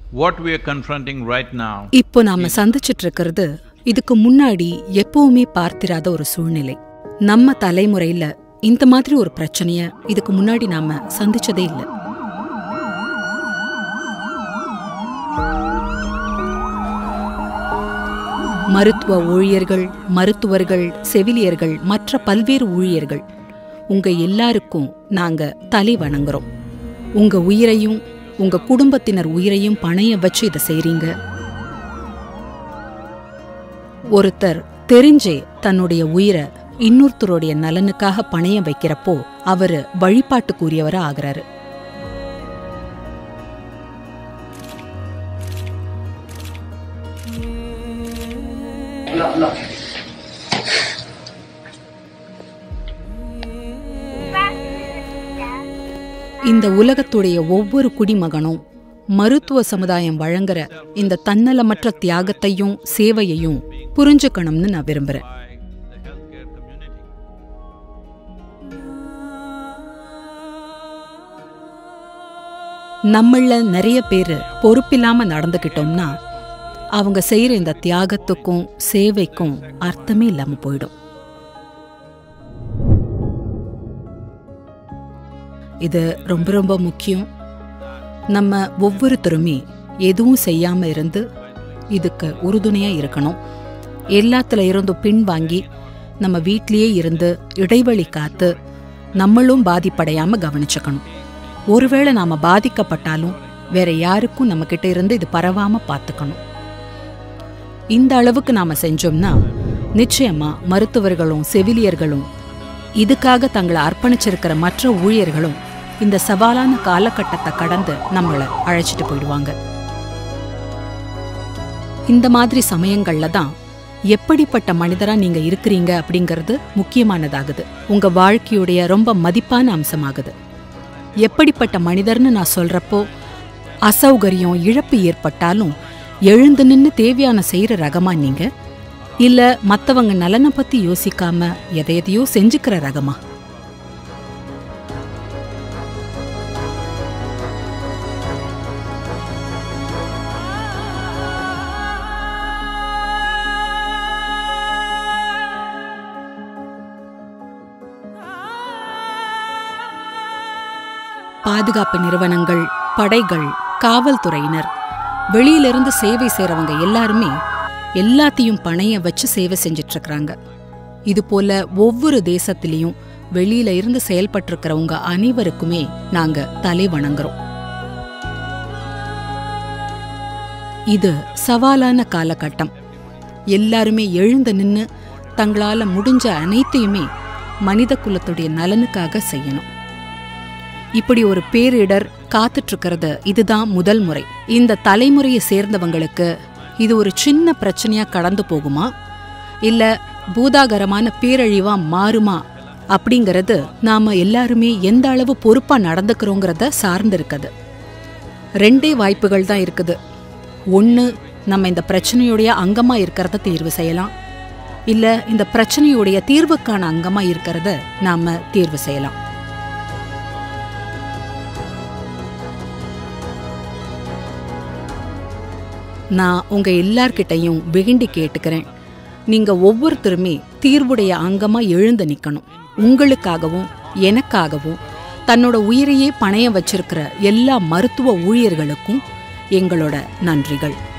what we are confronting right now இப்போ நாம சந்திச்சிட்டு இருக்கிறது இதுக்கு முன்னாடி எப்பவுமே பார்த்திராத ஒரு சூழ்நிலை நம்ம தலைமுறையில இந்த மாதிரி ஒரு பிரச்சனைய இதுக்கு முன்னாடி நாம சந்திச்சதே இல்ல மருத்துவ ஊழியர்கள் மருத்துவர்கள் செவிலியர்கள் மற்ற பல்வேறு ஊழியர்கள் உங்க எல்லாருக்கும் நாங்க தலை வணங்குறோம் உங்க உயிரையும் உங்க குடும்பத்தினர் உயிரையும் பணைய வச்சு இதை செய்றீங்க ஒருத்தர் தெரிஞ்சே தன்னுடைய உயிரை இன்னொருத்தருடைய நலனுக்காக பணைய வைக்கிறப்போ அவரு வழிபாட்டுக்குரியவரா ஆகுறாரு இந்த உலகத்துடைய ஒவ்வொரு குடிமகனும் மருத்துவ சமுதாயம் வழங்குற இந்த தன்னலமற்ற தியாகத்தையும் சேவையையும் புரிஞ்சுக்கணும்னு நான் விரும்புறேன் by the healthcare community. நம்மள நிறைய பேர் பொறுப்பில்லாம நடந்துக்கிட்டோம்னா அவங்க செய்யற இந்த தியாகத்துக்கும் சேவைக்கும் அர்த்தமே இல்லாம போயிடும் இது ரொம்ப ரொம்ப முக்கியம் நம்ம ஒவ்வொருத்தருமே எதுவும் செய்யாம இருந்து இதுக்கு உறுதுணையா இருக்கணும் எல்லாத்துல இருந்தும் பின்வாங்கி நம்ம வீட்லயே இருந்து இடைவெளி காத்து நம்மளும் பாதிப்படையாம கவனிச்சுக்கணும் ஒருவேளை நாம பாதிக்கப்பட்டாலும் வேற யாருக்கும் நம்ம கிட்ட இருந்து இது பரவாம பார்த்துக்கணும் இந்த அளவுக்கு நாம செஞ்சோம்னா நிச்சயமா மருத்துவர்களும் செவிலியர்களும் இதுக்காக தங்களை அர்ப்பணிச்சிருக்கிற மற்ற ஊழியர்களும் இந்த சவாலான காலகட்டத்தை கடந்து நம்மளை அழைச்சிட்டு போயிடுவாங்க இந்த மாதிரி சமயங்கள்ல தான் எப்படிப்பட்ட மனிதரா நீங்க இருக்கிறீங்க அப்படிங்கிறது முக்கியமானதாகுது உங்க வாழ்க்கையுடைய ரொம்ப மதிப்பான அம்சமாகுது எப்படிப்பட்ட மனிதர்னு நான் சொல்றப்போ அசௌகரியம் இழப்பு ஏற்பட்டாலும் எழுந்து நின்னு தேவையான செய்யற ரகமா நீங்க இல்ல மத்தவங்க நலனை பத்தி யோசிக்காம எதை எதையோ செஞ்சுக்கிற ரகமா பாதுகாப்பு நிறுவனங்கள் படைகள் காவல்துறையினர் வெளியிலிருந்து சேவை செய்றவங்க எல்லாருமே எல்லாத்தையும் பணைய வச்சு சேவை செஞ்சிட்டு இருக்கறாங்க இது போல ஒவ்வொரு தேசத்திலையும் வெளியில இருந்து செயல்பட்டிருக்கிறவங்க அனைவருக்குமே நாங்க தலை வணங்குறோம் இது சவாலான காலகட்டம் எல்லாருமே எழுந்து நின்னு தங்களால முடிஞ்ச அனைத்தையுமே மனித குலத்துடைய நலனுக்காக செய்யணும் இப்படி ஒரு பேரிடர் காத்துட்டு இருக்கிறது இதுதான் முதல் முறை இந்த தலைமுறையை சேர்ந்தவங்களுக்கு இது ஒரு சின்ன பிரச்சனையா கடந்து போகுமா இல்ல பூதாகரமான பேரழிவா மாறுமா அப்படிங்கறது நாம எல்லாருமே எந்த அளவு பொறுப்பா நடந்துக்கிறோங்கிறத சார்ந்து இருக்குது ரெண்டே வாய்ப்புகள் தான் இருக்குது ஒன்று நம்ம இந்த பிரச்சனையுடைய அங்கமா இருக்கிறத தேர்வு செய்யலாம் இல்ல இந்த பிரச்சனையுடைய தீர்வுக்கான அங்கமா இருக்கிறத நாம தேர்வு செய்யலாம் நான் உங்க எல்லார்கிட்டையும் வெகுண்டி கேட்டுக்கிறேன் நீங்க ஒவ்வொருத்தருமே தீர்வுடைய அங்கமா எழுந்து நிக்கணும் உங்களுக்காகவும் எனக்காகவும் தன்னோட உயிரையே பணைய வச்சிருக்கிற எல்லா மருத்துவ ஊழியர்களுக்கும் எங்களோட நன்றிகள்